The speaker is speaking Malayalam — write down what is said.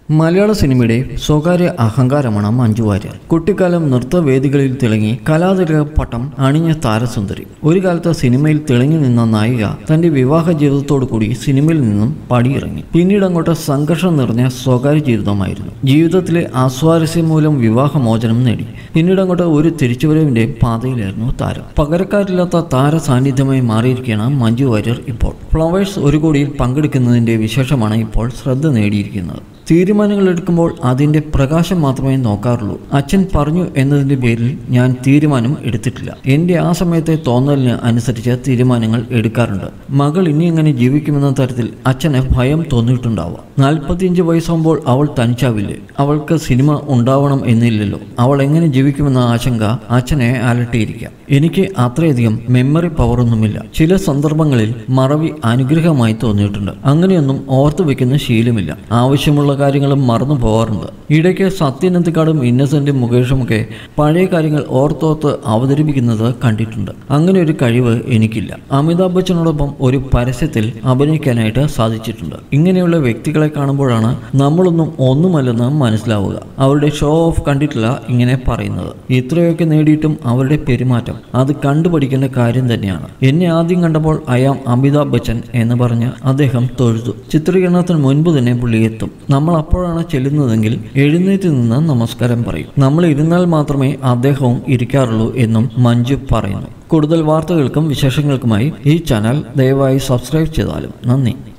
മലയാള സിനിമയുടെ സ്വകാര്യ അഹങ്കാരമാണ് മഞ്ജു വാര്യർ കുട്ടിക്കാലം നൃത്തവേദികളിൽ തിളങ്ങി കലാതിലക പട്ടം അണിഞ്ഞ താരസുന്ദരി ഒരു കാലത്ത് സിനിമയിൽ തിളങ്ങി നിന്ന നായിക തന്റെ വിവാഹ ജീവിതത്തോടു കൂടി സിനിമയിൽ നിന്നും പടിയിറങ്ങി പിന്നീട് അങ്ങോട്ട് സംഘർഷം നിറഞ്ഞ സ്വകാര്യ ജീവിതമായിരുന്നു ജീവിതത്തിലെ അസ്വാരസ്യം മൂലം വിവാഹമോചനം നേടി പിന്നീട് അങ്ങോട്ട് ഒരു തിരിച്ചുവരവിന്റെ പാതയിലായിരുന്നു താരം പകരക്കാരില്ലാത്ത താര സാന്നിധ്യമായി മാറിയിരിക്കുകയാണ് മഞ്ജു വാര്യർ ഇപ്പോൾ ഫ്ലവേഴ്സ് ഒരു കോടിയിൽ പങ്കെടുക്കുന്നതിന്റെ വിശേഷമാണ് ഇപ്പോൾ ശ്രദ്ധ നേടിയിരിക്കുന്നത് തീരുമാനങ്ങൾ എടുക്കുമ്പോൾ അതിൻ്റെ പ്രകാശം മാത്രമേ നോക്കാറുള്ളൂ അച്ഛൻ പറഞ്ഞു എന്നതിൻ്റെ പേരിൽ ഞാൻ തീരുമാനം എടുത്തിട്ടില്ല എൻ്റെ ആ സമയത്തെ തോന്നലിന് അനുസരിച്ച് തീരുമാനങ്ങൾ എടുക്കാറുണ്ട് മകൾ ഇനി എങ്ങനെ ജീവിക്കുമെന്ന തരത്തിൽ അച്ഛന് ഭയം തോന്നിയിട്ടുണ്ടാവാം നാൽപ്പത്തിയഞ്ച് വയസ്സാകുമ്പോൾ അവൾ തനിച്ചാവില്ലേ അവൾക്ക് സിനിമ ഉണ്ടാവണം എന്നില്ലല്ലോ അവൾ എങ്ങനെ ജീവിക്കുമെന്ന ആശങ്ക അച്ഛനെ അലട്ടിയിരിക്കാം എനിക്ക് അത്രയധികം മെമ്മറി പവറൊന്നുമില്ല ചില സന്ദർഭങ്ങളിൽ മറവി അനുഗ്രഹമായി തോന്നിയിട്ടുണ്ട് അങ്ങനെയൊന്നും ഓർത്തു വെക്കുന്ന ശീലമില്ല ആവശ്യമുള്ള കാര്യങ്ങളും മറന്നു പോകാറുണ്ട് ഇടയ്ക്ക് സത്യനന്ദിക്കാടും ഇന്നസെന്റും മുകേഷുമൊക്കെ പഴയ കാര്യങ്ങൾ ഓർത്തോർത്ത് അവതരിപ്പിക്കുന്നത് കണ്ടിട്ടുണ്ട് അങ്ങനെ ഒരു കഴിവ് എനിക്കില്ല അമിതാഭ് ബച്ചനോടൊപ്പം ഒരു പരസ്യത്തിൽ അഭിനയിക്കാനായിട്ട് സാധിച്ചിട്ടുണ്ട് ഇങ്ങനെയുള്ള വ്യക്തികളെ കാണുമ്പോഴാണ് നമ്മളൊന്നും ഒന്നുമല്ലെന്ന് മനസ്സിലാവുക അവരുടെ ഷോ ഓഫ് കണ്ടിട്ടില്ല ഇങ്ങനെ പറയുന്നത് ഇത്രയൊക്കെ നേടിയിട്ടും അവരുടെ പെരുമാറ്റം അത് കണ്ടുപഠിക്കേണ്ട കാര്യം തന്നെയാണ് എന്നെ ആദ്യം കണ്ടപ്പോൾ അയാം അമിതാഭ് ബച്ചൻ എന്ന് പറഞ്ഞ് അദ്ദേഹം തൊഴുതു ചിത്രീകരണത്തിന് മുൻപ് തന്നെ പുള്ളി എത്തും നമ്മൾ അപ്പോഴാണ് ചെല്ലുന്നതെങ്കിൽ എഴുന്നേറ്റ് നിന്ന് നമസ്കാരം പറയും നമ്മൾ ഇരുന്നാൽ മാത്രമേ അദ്ദേഹവും ഇരിക്കാറുള്ളൂ എന്നും മഞ്ജു പറയുന്നു കൂടുതൽ വാർത്തകൾക്കും വിശേഷങ്ങൾക്കുമായി ഈ ചാനൽ ദയവായി സബ്സ്ക്രൈബ് ചെയ്താലും നന്ദി